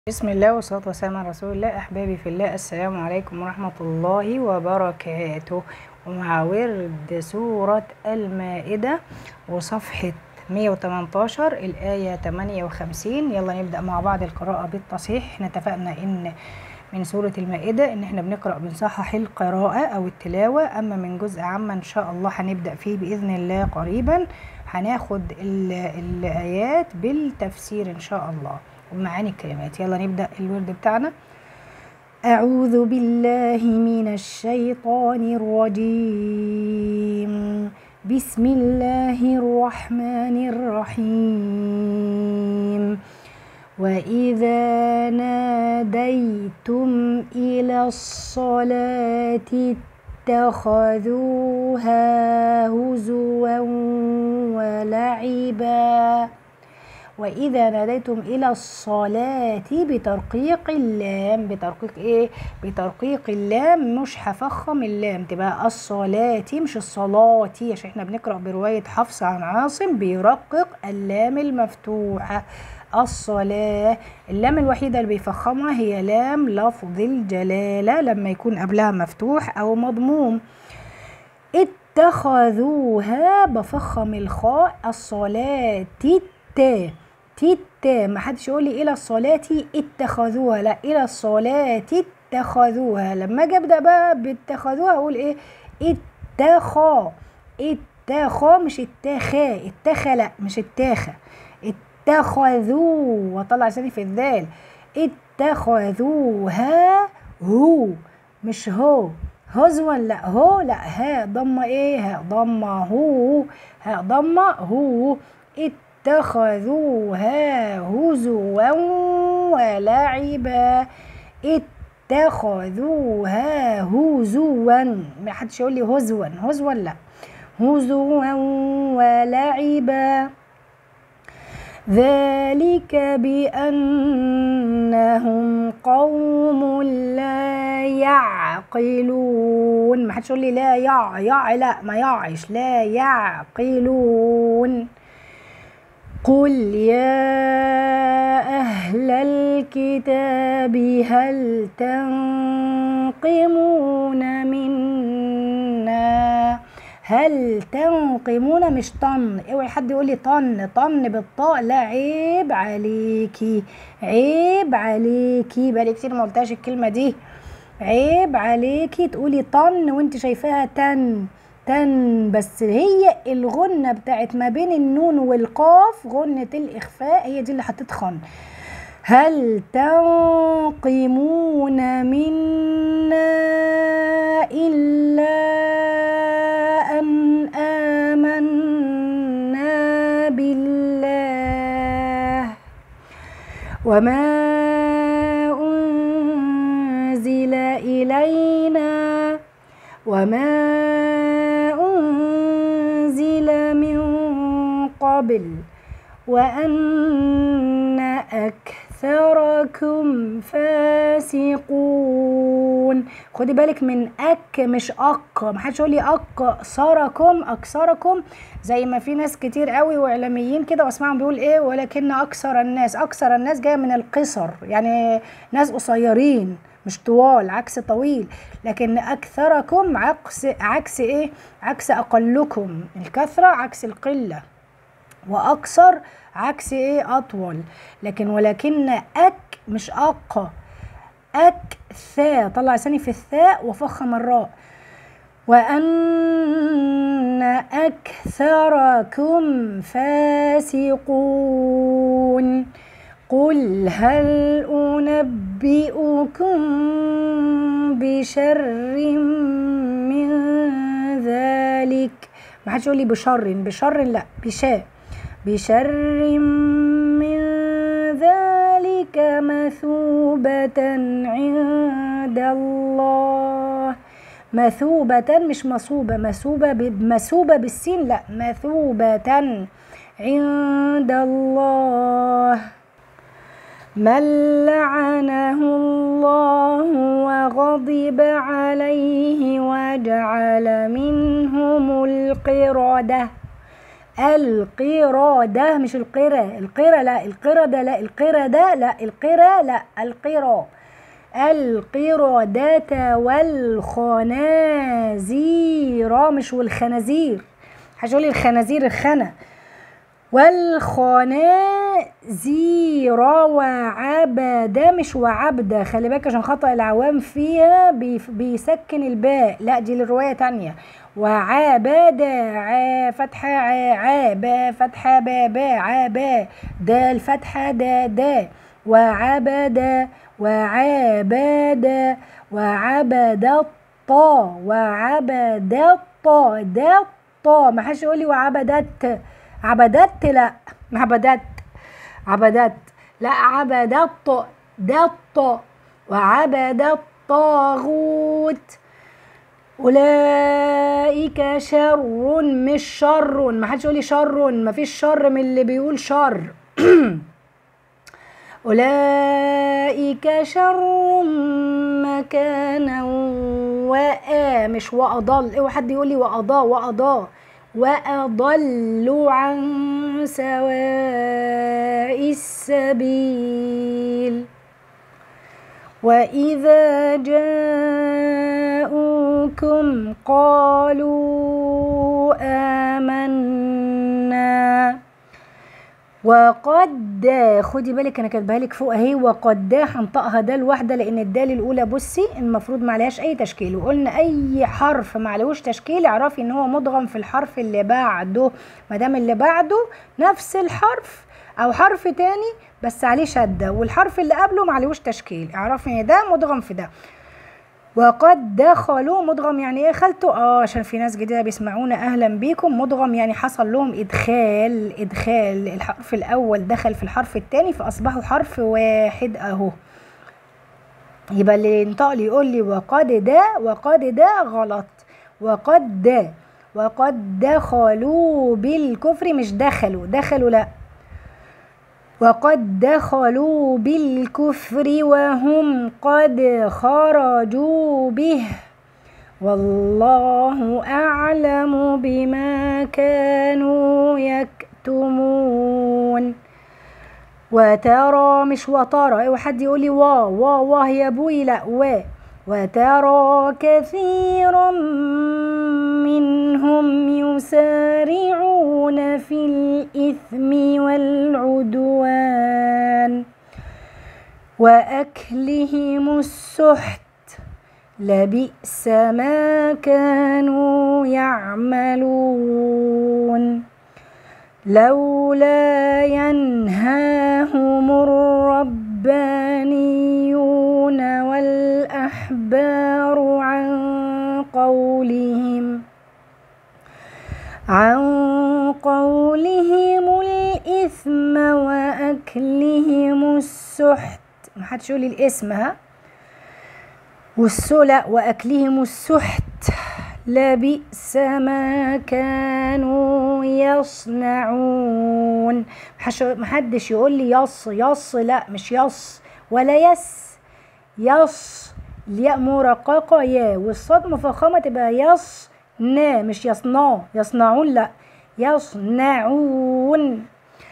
بسم الله والصلاة والسلام على رسول الله أحبابي في الله السلام عليكم ورحمة الله وبركاته ومع ورد سورة المائدة وصفحة 118 الآية 58 يلا نبدأ مع بعض القراءة بالتصحيح احنا اتفقنا إن من سورة المائدة إن احنا بنقرأ بنصحح القراءة أو التلاوة أما من جزء عامة إن شاء الله هنبدأ فيه بإذن الله قريبا هناخد ال- الآيات بالتفسير إن شاء الله ومعاني الكلمات يلا نبدأ الورد بتاعنا أعوذ بالله من الشيطان الرجيم بسم الله الرحمن الرحيم وإذا ناديتم إلى الصلاة اتخذوها هزوا ولعبا وإذا ناديتم إلى الصلاة بترقيق اللام بترقيق إيه؟ بترقيق اللام مش هفخم اللام تبقى الصلاة مش الصلاة عشان احنا بنقرأ برواية حفص عن عاصم بيرقق اللام المفتوحة الصلاة اللام الوحيدة اللي بيفخمها هي لام لفظ الجلالة لما يكون قبلها مفتوح أو مضموم اتخذوها بفخم الخاء الصلاة تتا تتا ما حدش يقول لي الى الصلاة اتخذوها لا الى الصلاة اتخذوها لما اجي ابدا بقى باتخذوها اقول ايه اتخا اتخا مش اتخا اتخا لا مش اتخا اتخذوا واطلع لساني في الذال اتخذوها هو مش هو هزوا لا هو لا ها ضمه ايه ها ضمه هو ها ضمه هو اتخذوها هزوا ولعبا اتخذوها هزوا ما حدش يقول لي هزوا هزوا لا هزوا ولعبا ذلك بأنهم قوم لا يعقلون ما حدش يقول لي لا يع يع لا ما يعش لا يعقلون قل يا أهل الكتاب هل تنقمون منا هل تنقمون مش طن اوعي حد يقول لي طن طن بالطاء لا عيب عليكي عيب عليكي بقالي كتير ما قلتهاش الكلمه دي عيب عليكي تقولي طن وانت شايفاها تن تن بس هي الغنة بتاعت ما بين النون والقاف غنة الإخفاء هي دي اللي هتتخن هل تنقمون منا إلا أن آمنا بالله وما أنزل إلينا وما أنزل من قبل وأن أكثركم فاسقون خدي بالك من أك مش أق محدش يقول لي أكثركم أكثركم زي ما في ناس كتير قوي وإعلاميين كده واسمعهم بيقول إيه ولكن أكثر الناس أكثر الناس جاية من القصر يعني ناس قصيرين مش طوال عكس طويل لكن اكثركم عكس عكس ايه عكس اقلكم الكثره عكس القله واكثر عكس ايه اطول لكن ولكن اك مش اق اكثا طلع لساني في الثاء وفخم الراء وأن أكثركم فاسقون قل هل أنبئكم بشر من ذلك ما حدش يقول لي بشر بشر لا بشاء بشر من ذلك مثوبة عند الله مثوبة مش مصوبة مثوبة مثوبة بالسين لا مثوبة عند الله من لعنه الله وغضب عليه وجعل منهم القردة القردة مش القرى القرى لا القردة لا القردة لا القرى لا القرى القردة والخنازير مش والخنازير هتقولي الخنازير الخنا والخنازير وعبدة مش وعبدة خلي بالك عشان خطأ العوام فيها بيف- بيسكن الباء لا دي للرواية تانية وعبد ع فتحة ع عاب فتحة با با عابا دال فتحة دا دا وعبد وعبد وعبد الطا وعبد الطا دا الطا ما حدش يقول لي وعبدت عبدت لا عبدت عبدت لا عبدت دط وعبد الطاغوت أولئك شر مش شر ما حدش يقول لي شر ما فيش شر من اللي بيقول شر أولئك شر مكانا وآ مش وأضل اوعى حد يقول لي وأضا وأضا وأضل عن سواء السبيل وإذا جاءوكم قالوا آمنا وقد خدي بالك انا كاتباها لك فوق اهي وقد هنطقها دال واحده لان الدال الاولى بصي المفروض ما عليهاش اي تشكيل وقلنا اي حرف ما عليهوش تشكيل اعرفي ان هو مدغم في الحرف اللي بعده ما دام اللي بعده نفس الحرف او حرف تاني بس عليه شده والحرف اللي قبله ما عليهوش تشكيل اعرفي ان ده مدغم في ده وقد دخلوا مدغم يعني ايه خلته اه عشان في ناس جديده بيسمعونا اهلا بيكم مدغم يعني حصل لهم ادخال ادخال الحرف الاول دخل في الحرف الثاني فاصبحوا حرف واحد اهو يبقى اللي ينطق لي يقول لي وقد ده وقد ده غلط وقد ده وقد دخلوا بالكفر مش دخلوا دخلوا لا وقد دخلوا بالكفر وهم قد خرجوا به والله أعلم بما كانوا يكتمون وترى مش وترى اوعى حد يقول لي وا وا وا يا ابوي لا وا وترى كثيرا منهم يسارعون في الإثم والعدوان وأكلهم السحت لبئس ما كانوا يعملون لولا ينهاهم الربانيون والأحبار عن قولهم عن قولهم الإثم وأكلهم السحت محدش يقول لي الاسم ها والسلع وأكلهم السحت لبئس ما كانوا يصنعون محش- محدش يقول لي يص يص لا مش يص ولا يس يص الياء مرققة يا والصاد مفخمة تبقى يص نا مش يصنع يصنعون لا يصنعون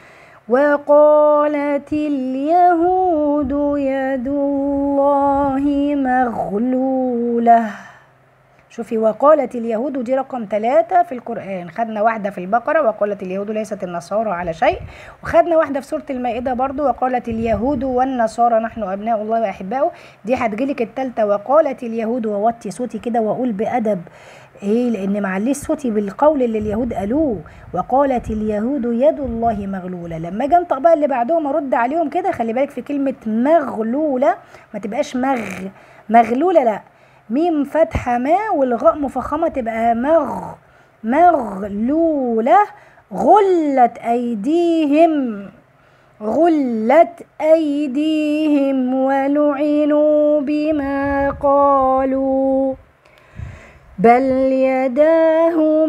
وقالت اليهود يد الله مغلولة شوفي وقالت اليهود دي رقم ثلاثة في القرآن خدنا واحدة في البقرة وقالت اليهود ليست النصارى على شيء وخدنا واحدة في سورة المائدة برضو وقالت اليهود والنصارى نحن أبناء الله وأحباؤه دي هتجيلك التالتة وقالت اليهود ووطي صوتي كده وأقول بأدب ايه لان معليش صوتي بالقول اللي اليهود قالوه وقالت اليهود يد الله مغلوله لما اجي انطق بقى اللي بعدهم ارد عليهم كده خلي بالك في كلمه مغلوله ما تبقاش مغ مغلوله لا ميم فتحه ما والغاء مفخمه تبقى مغ مغلوله غلت ايديهم غلت أيديهم ولعنوا بما قالوا بل يداه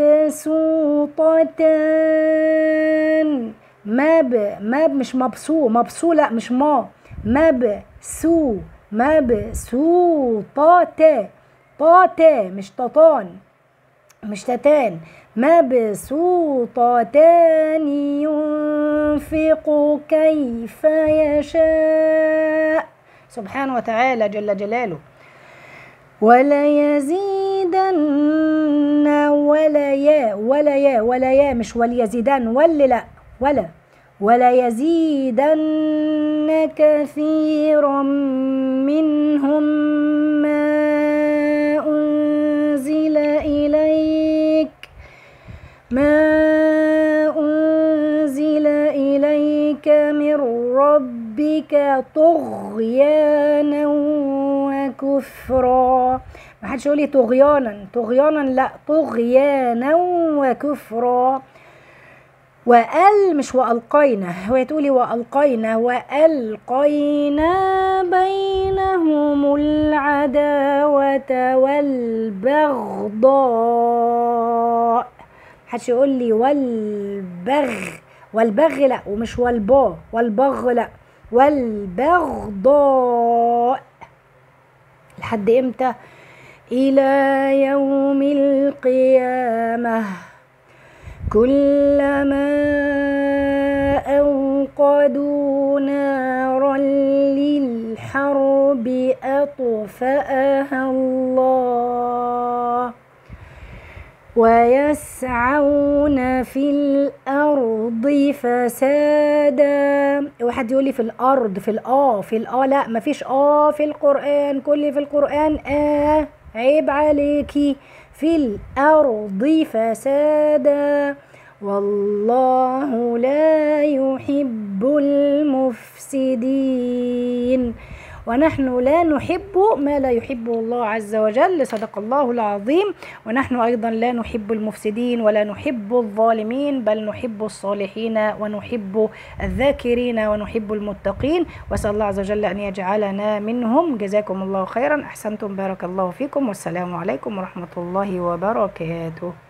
مبسوطتان مب مب مش مبسو مبسو لا مش ما مبسو مبسوطة طاتا مش ططان مش تتان مبسوطتان ينفق كيف يشاء سبحانه وتعالى جل جلاله وليزيدن ولا يا ولا يا ولا يا مش وليزيدن ولا لا ولا وليزيدن كثيرا منهم ما أنزل إليك ما أنزل إليك من ربك طغيانا وكفرا ما حدش يقول لي طغيانا طغيانا لا طغيانا وكفرا وأل مش وألقينا هو تقولي وألقينا وألقينا بينهم العداوة والبغضاء محدش يقول لي والبغ والبغ لا ومش والبا والبغ لا والبغضاء لحد امتى إلى يوم القيامة كلما أوقدوا نارا للحرب أطفأها الله ويسعون في الأرض فسادا واحد يقول لي في الأرض في الآ في الآ لا مفيش آ في القرآن كل في القرآن آ عيب عليكي في الأرض فسادا والله لا يحب المفسدين ونحن لا نحب ما لا يحبه الله عز وجل صدق الله العظيم ونحن أيضا لا نحب المفسدين ولا نحب الظالمين بل نحب الصالحين ونحب الذاكرين ونحب المتقين وأسأل الله عز وجل أن يجعلنا منهم جزاكم الله خيرا أحسنتم بارك الله فيكم والسلام عليكم ورحمة الله وبركاته